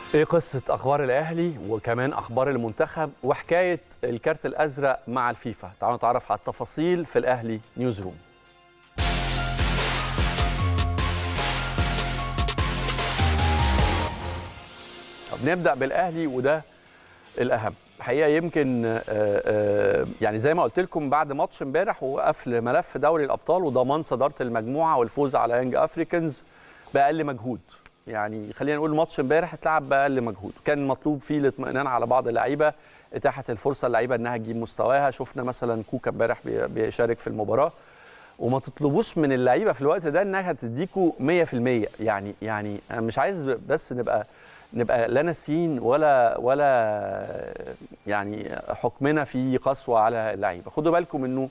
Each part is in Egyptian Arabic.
ايه قصة اخبار الاهلي وكمان اخبار المنتخب وحكاية الكارت الازرق مع الفيفا تعالوا نتعرف على التفاصيل في الاهلي نيوز روم طب نبدأ بالاهلي وده الاهم الحقيقة يمكن آه، آه، يعني زي ما قلت لكم بعد ماتش امبارح وقفل ملف دوري الابطال وضمان صدارة المجموعة والفوز على يانج افريكانز باقل مجهود يعني خلينا نقول ماتش امبارح اتلعب باقل مجهود كان مطلوب فيه الاطمئنان على بعض اللعيبه اتاحه الفرصه اللعيبه انها تجيب مستواها شفنا مثلا كوكا امبارح بي- بيشارك في المباراه وما تطلبوش من اللعيبه في الوقت ده انها تديكوا 100% يعني يعني انا مش عايز بس نبقى نبقى لا ناسيين ولا ولا يعني حكمنا في قسوه على اللعيبه خدوا بالكم انه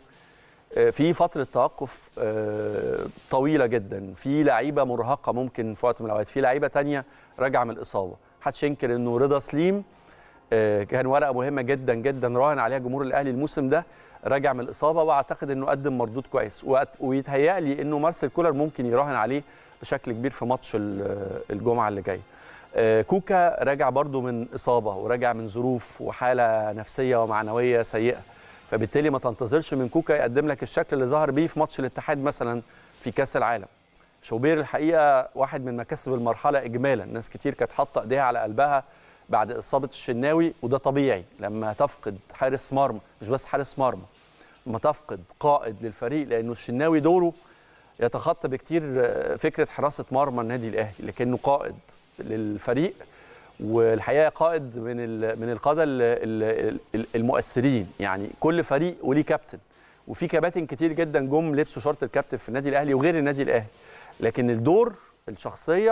في فتره توقف آه، طويله جدا في لعيبه مرهقه ممكن في وقت من الاوقات في لعيبه تانية راجعه من الاصابه محدش ينكر انه رضا سليم آه، كان ورقه مهمه جدا جدا راهن عليها جمهور الاهلي الموسم ده راجع من الاصابه واعتقد انه قدم مردود كويس وأت- ويتهيأ لي انه مارسيل كولر ممكن يراهن عليه بشكل كبير في ماتش ال- الجمعه اللي جايه آه، كوكا راجع برضو من اصابه وراجع من ظروف وحاله نفسيه ومعنويه سيئه فبالتالي ما تنتظرش من كوكا يقدم لك الشكل اللي ظهر بيه في ماتش الاتحاد مثلا في كاس العالم شوبير الحقيقه واحد من مكاسب المرحله اجمالا ناس كتير كانت حاطه ايديها على قلبها بعد اصابه الشناوي وده طبيعي لما تفقد حارس مرمى مش بس حارس مرمى لما تفقد قائد للفريق لانه الشناوي دوره يتخطى بكتير آه، فكره حراسه مرمى النادي الاهلي لكنه قائد للفريق والحقيقه قائد من ال- من القاده ال- ال- ال- المؤثرين يعني كل فريق وليه كابتن وفي كباتن كتير جدا جم لبسوا شرط الكابتن في النادي الاهلي وغير النادي الاهلي لكن الدور الشخصيه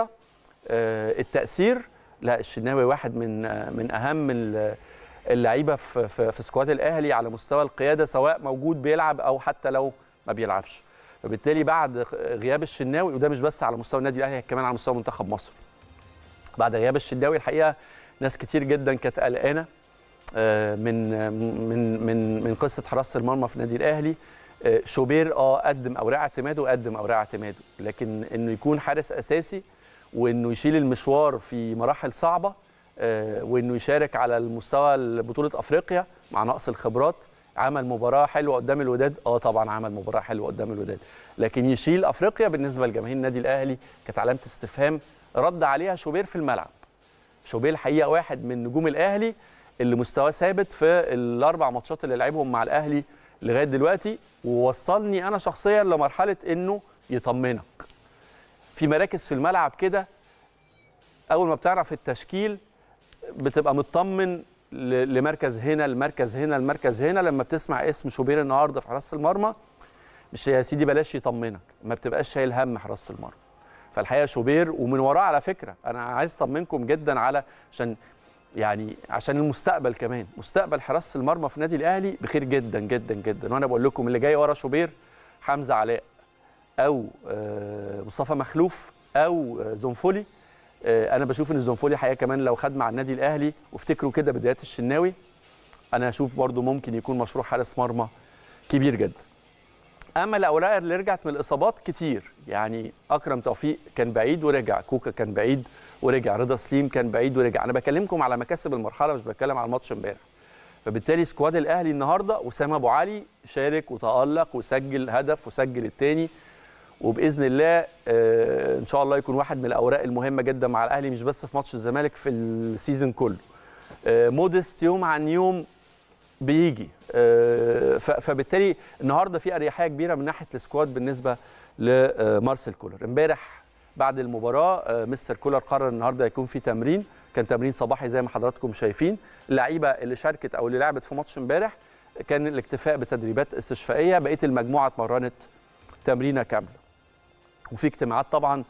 آه، التاثير لا الشناوي واحد من آه، من اهم ال- اللعيبه في في في سكواد الاهلي على مستوى القياده سواء موجود بيلعب او حتى لو ما بيلعبش فبالتالي بعد غياب الشناوي وده مش بس على مستوى النادي الاهلي كمان على مستوى منتخب مصر بعد غياب الشناوي الحقيقه ناس كتير جدا كانت قلقانه آه، من من من من قصه حراسه المرمى في النادي الاهلي آه، شوبير اه قدم اوراق اعتماده وقدم اوراق اعتماده لكن انه يكون حارس اساسي وانه يشيل المشوار في مراحل صعبه آه، وانه يشارك على المستوى بطوله افريقيا مع نقص الخبرات عمل مباراه حلوه قدام الوداد اه طبعا عمل مباراه حلوه قدام الوداد لكن يشيل افريقيا بالنسبه لجماهير النادي الاهلي كانت علامه استفهام رد عليها شوبير في الملعب شوبير الحقيقه واحد من نجوم الاهلي اللي مستواه ثابت في الاربع ماتشات اللي لعبهم مع الاهلي لغايه دلوقتي ووصلني انا شخصيا لمرحله انه يطمنك في مراكز في الملعب كده اول ما بتعرف التشكيل بتبقى مطمن ل- لمركز هنا المركز هنا المركز هنا لما بتسمع اسم شوبير النهارده في حراسه المرمى مش يا سيدي بلاش يطمنك ما بتبقاش شايل هم حراسه المرمى فالحقيقه شوبير ومن وراه على فكره انا عايز اطمنكم جدا على عشان يعني عشان المستقبل كمان مستقبل حراسه المرمى في النادي الاهلي بخير جدا جدا جدا وانا بقول لكم اللي جاي ورا شوبير حمزه علاء او آه، مصطفى مخلوف او آه، زنفولي آه، انا بشوف ان زنفولي حقيقه كمان لو خد مع النادي الاهلي وافتكروا كده بدايات الشناوي انا اشوف برضو ممكن يكون مشروع حارس مرمى كبير جدا اما الاوراق اللي رجعت من الاصابات كتير يعني اكرم توفيق كان بعيد ورجع كوكا كان بعيد ورجع رضا سليم كان بعيد ورجع انا بكلمكم على مكاسب المرحله مش بتكلم على الماتش امبارح فبالتالي سكواد الاهلي النهارده اسامه ابو علي شارك وتالق وسجل هدف وسجل الثاني وباذن الله آه، ان شاء الله يكون واحد من الاوراق المهمه جدا مع الاهلي مش بس في ماتش الزمالك في السيزون كله آه، مودست يوم عن يوم بيجي آه، ف- فبالتالي النهارده في اريحيه كبيره من ناحيه السكواد بالنسبه لمارسيل كولر امبارح بعد المباراه آه، مستر كولر قرر النهارده يكون في تمرين كان تمرين صباحي زي ما حضراتكم شايفين اللعيبه اللي شاركت او اللي لعبت في ماتش امبارح كان الاكتفاء بتدريبات استشفائيه بقيه المجموعه اتمرنت تمرينه كامله وفي اجتماعات طبعا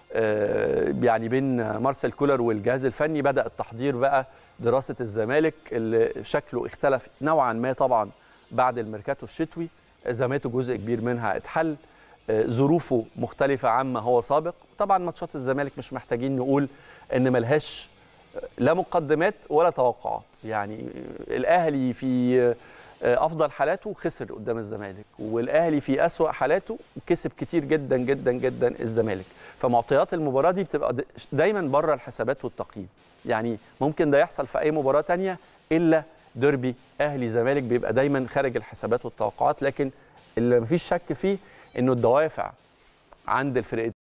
آه، يعني بين مارسيل كولر والجهاز الفني بدا التحضير بقى دراسه الزمالك اللي شكله اختلف نوعا ما طبعا بعد الميركاتو الشتوي ازماته جزء كبير منها اتحل آه، ظروفه مختلفه عما هو سابق طبعا ماتشات الزمالك مش محتاجين نقول ان ملهاش لا مقدمات ولا توقعات يعني الاهلي في افضل حالاته خسر قدام الزمالك والاهلي في اسوا حالاته كسب كتير جدا جدا جدا الزمالك فمعطيات المباراه دي بتبقى دايما بره الحسابات والتقييم يعني ممكن ده يحصل في اي مباراه تانية الا ديربي اهلي زمالك بيبقى دايما خارج الحسابات والتوقعات لكن اللي مفيش شك فيه انه الدوافع عند الفرقتين